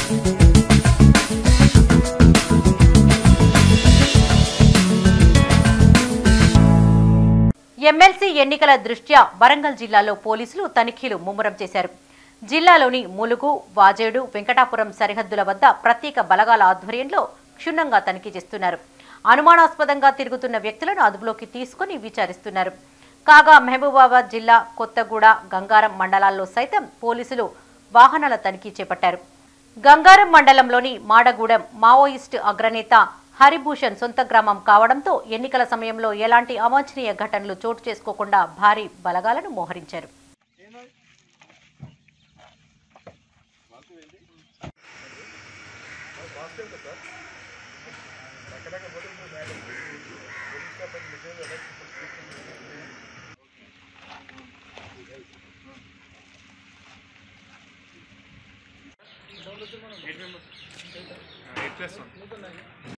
MLC ఎన్నికల దృష్ట్యా వరంగల్ జిల్లాలో పోలీసులు తనిఖీలు ముమ్మరం చేశారు జిల్లాలోని ములుగు వాజేడు వెంకటాపురం సరిహద్దుల వద్ద ప్రత్యేక బలగాల ఆధ్వర్యంలో క్షుణ్ణంగా తనిఖీ చేస్తున్నారు అనుమానాస్పదంగా తిరుగుతున్న వ్యక్తులను అదుపులోకి తీసుకుని విచారిస్తున్నారు కాగా మహబూబాబాద్ జిల్లా కొత్తగూడ గంగారం మండలాల్లో సైతం పోలీసులు వాహనాల తనిఖీ చేపట్టారు గంగారం మండలంలోని మాడగూడెం మావోయిస్టు అగ్రనేత హరిభూషణ్ సొంత గ్రామం కావడంతో ఎన్నికల సమయంలో ఎలాంటి అవాంఛనీయ ఘటనలు చోటు చేసుకోకుండా భారీ బలగాలను మోహరించారు ఎయిట్ ప్లస్ వన్